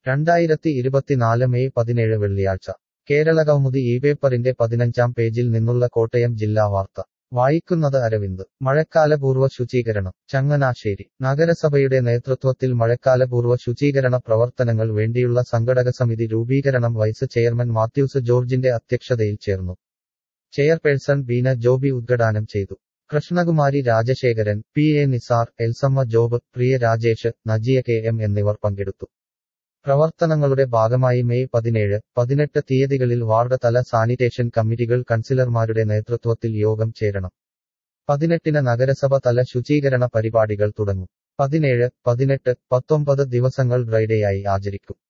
രണ്ടായിരത്തി ഇരുപത്തിനാല് മെയ് പതിനേഴ് വെള്ളിയാഴ്ച കേരള കൗമുദി ഈ പേപ്പറിന്റെ പതിനഞ്ചാം പേജിൽ നിന്നുള്ള കോട്ടയം ജില്ലാ വാർത്ത വായിക്കുന്നത് അരവിന്ദ് മഴക്കാലപൂർവ്വ ശുചീകരണം ചങ്ങനാശ്ശേരി നഗരസഭയുടെ നേതൃത്വത്തിൽ മഴക്കാലപൂർവ്വ ശുചീകരണ പ്രവർത്തനങ്ങൾ വേണ്ടിയുള്ള സംഘടക സമിതി രൂപീകരണം വൈസ് ചെയർമാൻ മാത്യൂസ് ജോർജിന്റെ അധ്യക്ഷതയിൽ ചേർന്നു ചെയർപേഴ്സൺ ബീന ജോബി ഉദ്ഘാടനം ചെയ്തു Krishnakumari Rajasekharan P A Nisar Elsamma Job Priya Rajesh Najiya K M എന്നിവർ പങ്കെടുത്തു പ്രവർത്തനങ്ങളുടെ ഭാഗമായി മെയ് പതിനേഴ് പതിനെട്ട് തീയതികളിൽ വാർഡ് തല സാനിറ്റേഷൻ കമ്മിറ്റികൾ കൺസിലർമാരുടെ നേതൃത്വത്തിൽ യോഗം ചേരണം പതിനെട്ടിന് നഗരസഭ തല ശുചീകരണ പരിപാടികൾ തുടങ്ങും പതിനേഴ് പതിനെട്ട് പത്തൊമ്പത് ദിവസങ്ങൾ ഡ്രൈഡേയായി ആചരിക്കും